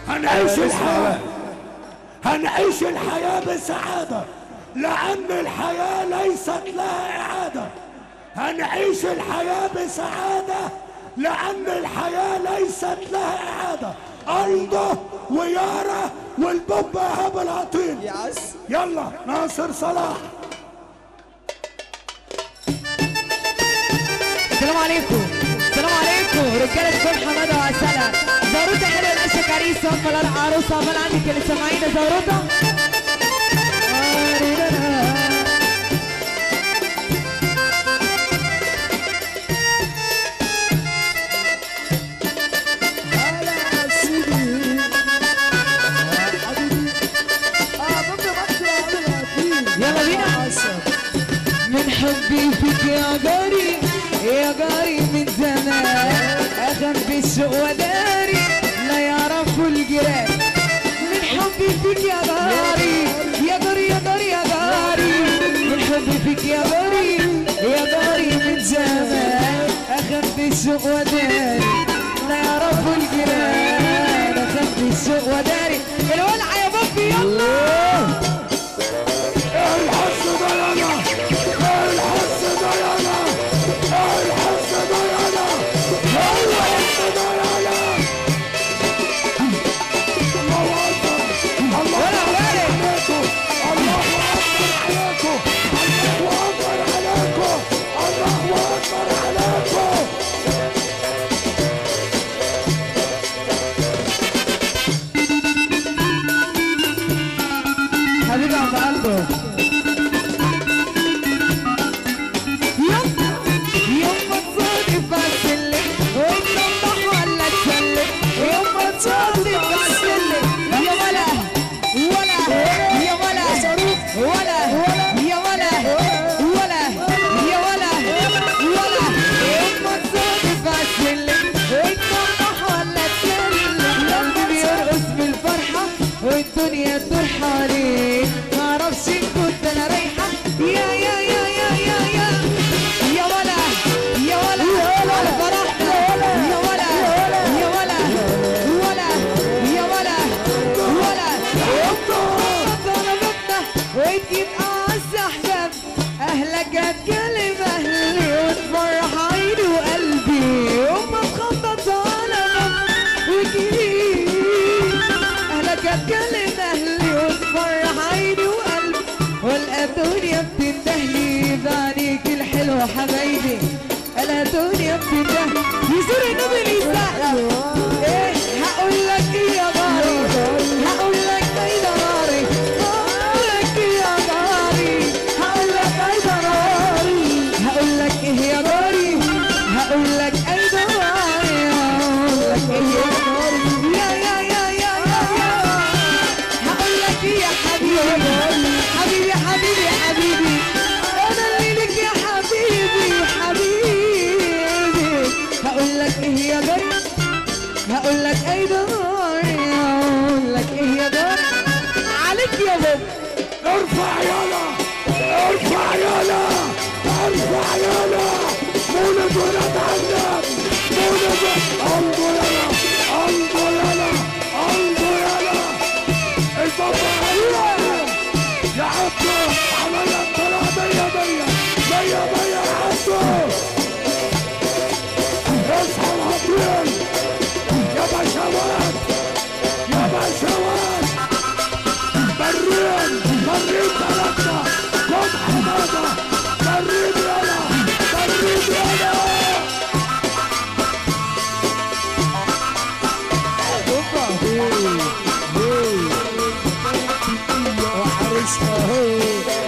هنعيش الحياة هنعيش الحياة بسعادة لأن الحياة ليست لها إعادة هنعيش الحياة بسعادة لأن الحياة ليست لها إعادة أيضا ويارا والبوب إيهاب العطيل يس يلا ناصر صلاح السلام عليكم السلام عليكم رجالة كل حمادة وعسلة زاروتا حلوة الأشياء كريسة أمال العروسة أمال عندك اللي سامعينا زاروتا هلا سيدي حبيبي اه ببدا مصر عاملها اكيد يلا بينا. من حبي فيك يا جاري يا جاري من زمان أخبي الشوق وداري لا يعرفوا الجيران من حبي فيك يا جاري يا جاري يا جاري يا جاري من حبي فيك يا جاري يا جاري من زمان أخبي الشوق وداري لا يعرفوا الجيران أخبي الشوق وداري الولعة يا بابي يلا الحس ده يلا الحس ده يلا الحس ده يلا الحس ده يلا الله اكبر الله ولا وارد. عليكم الله اكبر عليكم الله اكبر عليكم الله اكبر عليكم حبيبي عم قلبه يوم يوم ما تصادف عالسلم وتنضح ولا تسلم يوم ما تصادف عالسلم يا ولا ولا يا ولا ولا يا ولا ولا يا ولا ولا يوم ما تصادف عالسلم وتنضح ولا تسلم قلبي بيرقص بالفرحة والدنيا تدور حواليك معرفش إن كنت انا رايحة يا يا يا يا يا يا يا ولا يا ولا على فرحنا يا ولا يا ولا ولا يا ولا ولا طلبتنا وتجيب اعز احباب اهلك هتكلم اهلي وتفرح عيني وقلبي وما تخطط على باب وتجيب اهلك هتكلم اهلي وتفرح عيني وقلبي والقى الدنيا بتندهلي بعينيك الحلوة حبايبي انا الدنيا بتندهلي يزور النبي اللي يسقف ايه هقول لك ايه يا غاري هقول لك ايه ده غاري هقول لك ايه يا غاري هقول لك ايه ده غاري هقول لك ايه يا غاري هقول لك ايه ده غاري هقول لك ايه يا غاري يا يا يا يا يا يا هقول لك ايه يا حبيبي حبيبي حبيبي حبيبي انا اللي لك يا حبيبي حبيبي هقول لك ايه يا جاري هقول لك ايه داري هقول لك ايه يا داري عليك يا بابا ارفع يلا ارفع يلا ارفع يلا مولد ولد عندك مولد انظر يلا انظر يلا انظر يلا البابا هيا يا عبدو عملنا الطلعة مية مية مية مية يا عبدو اصحى العطيل يا بشوات يا بشوات برين برين ثلاثة كم حمادة برين يلا برين يلا وحارسها هي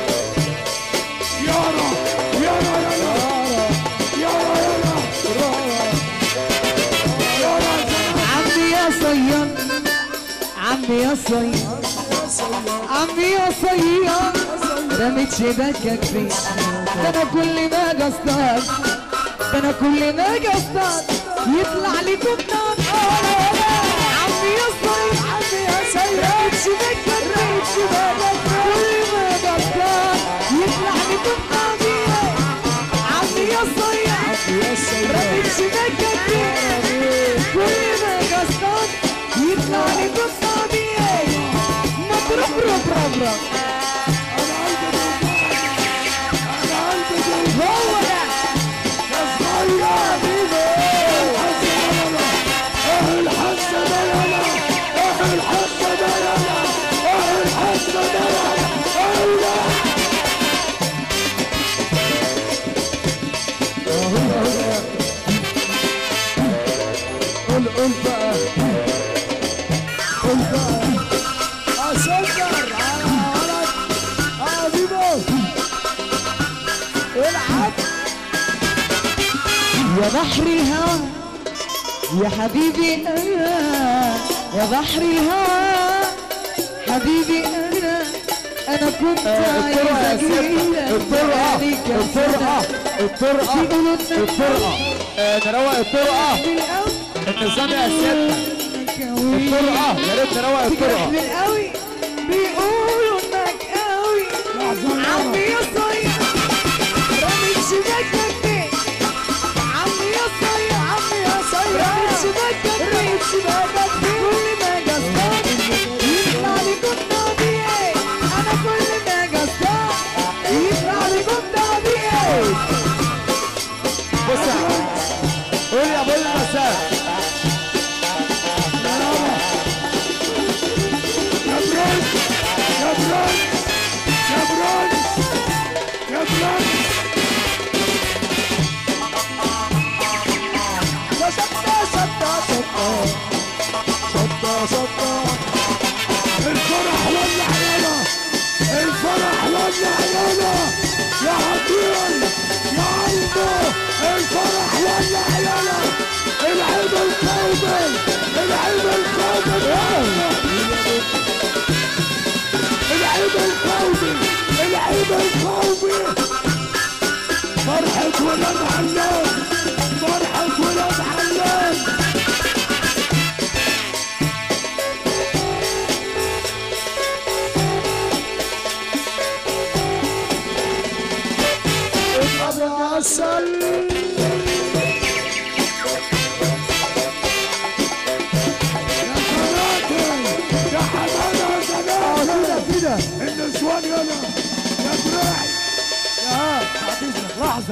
يارا يارا يلا يارا يلا يارا زمان عمي يا صياد عمي يا صياد عمي يا صياد رميت شباكك فين ده انا كل ما اجي اصطاد ده انا كل ما اجي اصطاد يطلع لي كتاب عمي يا صياد عمي يا صياد رميت شباكك رميت شباكك كل ما اجي اصطاد يطلع لي كتاب عمي يا صياد يا سيدي رميت شباكك كل ما اجي اصطاد يطلع لي كتاب بحر الهوى يا حبيبي انا يا بحر الهوى حبيبي انا انا كنت الطرقة يا عايز سيدنا اجيلك الطرقة بقالي كام الطرقة سنة. الطرقة بيقولوا إنك الطرقة آه، نروق الطرقة بالقوي النظام يا سيدنا الطرقة يا ريت نروق الطرقة بالقوي بيقولوا انك قوي عمي يا صيع رامي شباكك فين عمي يا صيع عمي يا صيع رامي شباكك فين رامي شباكك فين كل ما جصدك يطلع لي كنت طبيعي انا كل ما جصدك يطلع لي كنت طبيعي بص يا عم. قول يا ابو المساء يا برنس يا برنس يا برنس يا برنس يا شطة شطة شطة شطة شطة الفرح ولع يلا الفرح ولع يلا يا عطيل يا عمو الفرح ولع يلا العيد القومي العيد القومي العيد القومي العيد القومي فرحة ولاد علام فرحة ولاد علام ابو عسل يا كراتي يا حماده زمان كده النسوان يلا يا براعي يا بعد اذنك لحظه